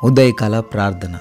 ఉదయకాల ప్రార్థన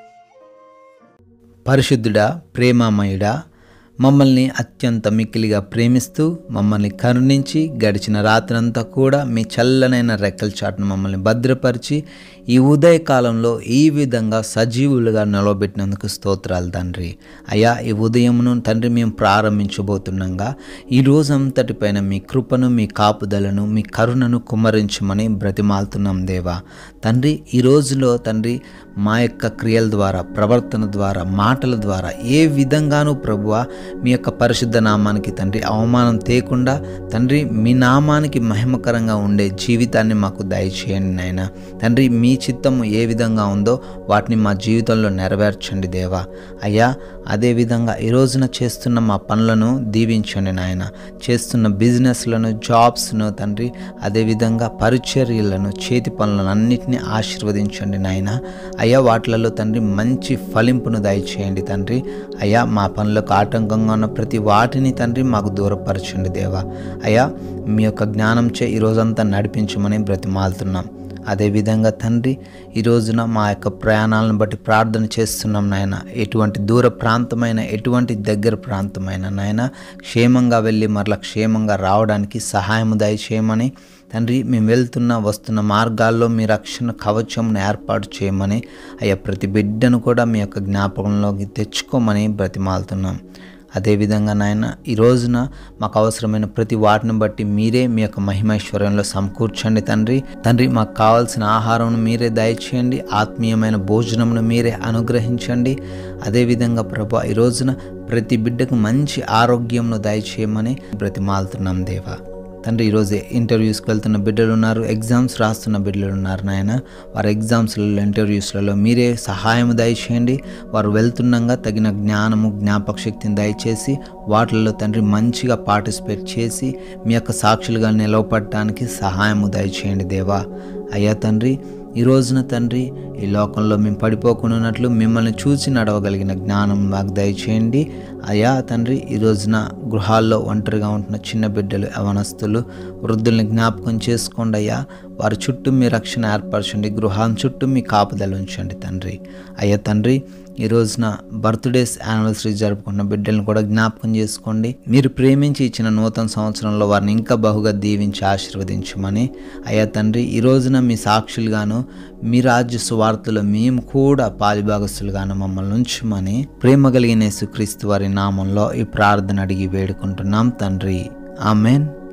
పరిశుద్ధుడా ప్రేమామయుడా మమ్మల్ని అత్యంత మిక్కిలిగా ప్రేమిస్తూ మమ్మల్ని కరుణించి గడిచిన రాత్రంతా కూడా మీ చల్లనైన రెక్కల చాటును మమ్మల్ని భద్రపరిచి ఈ ఉదయకాలంలో ఈ విధంగా సజీవులుగా నిలవబెట్టినందుకు స్తోత్రాలు తండ్రి అయ్యా ఈ ఉదయమును తండ్రి మేము ప్రారంభించబోతుండగా ఈ రోజంతటిపైన మీ కృపను మీ కాపుదలను మీ కరుణను కుమ్మరించమని బ్రతిమాలుతున్నాం దేవా తండ్రి ఈ రోజులో తండ్రి మా యొక్క క్రియల ద్వారా ప్రవర్తన ద్వారా మాటల ద్వారా ఏ విధంగానూ ప్రభువ మీ యొక్క పరిశుద్ధ నామానికి తండ్రి అవమానం తేకుండా తండ్రి మీ నామానికి మహిమకరంగా ఉండే జీవితాన్ని మాకు దయచేయండి నాయన తండ్రి మీ చిత్తము ఏ విధంగా ఉందో వాటిని మా జీవితంలో నెరవేర్చండి దేవా అయ్యా అదేవిధంగా ఈ రోజున చేస్తున్న మా పనులను దీవించండి నాయన చేస్తున్న బిజినెస్లను జాబ్స్ను తండ్రి అదేవిధంగా పరిచర్యలను చేతి పనులను అన్నిటినీ ఆశీర్వదించండి నాయన అయ్యా వాటిలలో తండ్రి మంచి ఫలింపును దయచేయండి తండ్రి అయ్యా మా పనులకు ఆటంకంగా ఉన్న ప్రతి వాటిని తండ్రి మాకు దూరపరచండి దేవా అయ్యా మీ యొక్క జ్ఞానం చే ఈ రోజంతా నడిపించమని బ్రతిమాలుతున్నాం అదేవిధంగా తండ్రి ఈ రోజున మా యొక్క ప్రయాణాలను బట్టి ప్రార్థన చేస్తున్నాం నాయన ఎటువంటి దూర ప్రాంతమైన ఎటువంటి దగ్గర ప్రాంతమైన నాయన క్షేమంగా వెళ్ళి మరలా క్షేమంగా రావడానికి సహాయం దయచేయమని తండ్రి మేము వెళ్తున్న వస్తున్న మార్గాల్లో మీ రక్షణ కవచంను ఏర్పాటు చేయమని అయ్యా ప్రతి బిడ్డను కూడా మీ యొక్క జ్ఞాపకంలోకి తెచ్చుకోమని బ్రతిమాలుతున్నాం అదేవిధంగా నాయన ఈ రోజున మాకు అవసరమైన ప్రతి వాటిని బట్టి మీరే మీ యొక్క మహిమైశ్వర్యంలో సమకూర్చండి తండ్రి తండ్రి మాకు కావాల్సిన ఆహారం మీరే దయచేయండి ఆత్మీయమైన భోజనమును మీరే అనుగ్రహించండి అదేవిధంగా ప్రభా ఈ రోజున ప్రతి బిడ్డకు మంచి ఆరోగ్యంను దయచేయమని బ్రతిమాలుతున్నాం దేవా తండ్రి ఈరోజు ఇంటర్వ్యూస్కి వెళ్తున్న బిడ్డలు ఉన్నారు ఎగ్జామ్స్ రాస్తున్న బిడ్డలు ఉన్నారు నాయన వారి ఎగ్జామ్స్లలో ఇంటర్వ్యూస్లలో మీరే సహాయం దయచేయండి వారు వెళ్తుండగా తగిన జ్ఞానము జ్ఞాపక శక్తిని దయచేసి వాటిల్లో తండ్రి మంచిగా పార్టిసిపేట్ చేసి మీ యొక్క సాక్షులుగా నిలవపడటానికి సహాయము దయచేయండి దేవా అయ్యా తండ్రి ఈ రోజున తండ్రి ఈ లోకంలో మేము పడిపోకుండా ఉన్నట్లు మిమ్మల్ని చూసి నడవగలిగిన జ్ఞానం మాకు దయచేయండి అయా తండ్రి ఈ రోజున గృహాల్లో ఒంటరిగా ఉంటున్న చిన్న బిడ్డలు యవనస్తులు వృద్ధుల్ని జ్ఞాపకం చేసుకోండి అయ్యా వారి చుట్టూ మీ రక్షణ ఏర్పరచండి గృహం చుట్టూ మీ కాపుదల ఉంచండి తండ్రి అయ్యా తండ్రి ఈ రోజున బర్త్డేస్ యానివర్సరీ జరుపుకున్న బిడ్డలను కూడా జ్ఞాపకం చేసుకోండి మీరు ప్రేమించి ఇచ్చిన నూతన సంవత్సరంలో వారిని ఇంకా బహుగా దీవించి ఆశీర్వదించమని అయ్యా తండ్రి ఈ రోజున మీ సాక్షులుగాను మీ రాజ్య సువార్తలో మేము కూడా పాలిభాగస్తులుగాను మమ్మల్ని ఉంచమని ప్రేమ కలిగిన యేసుక్రీస్తు వారి నామంలో ఈ ప్రార్థన అడిగి వేడుకుంటున్నాం తండ్రి ఆమెన్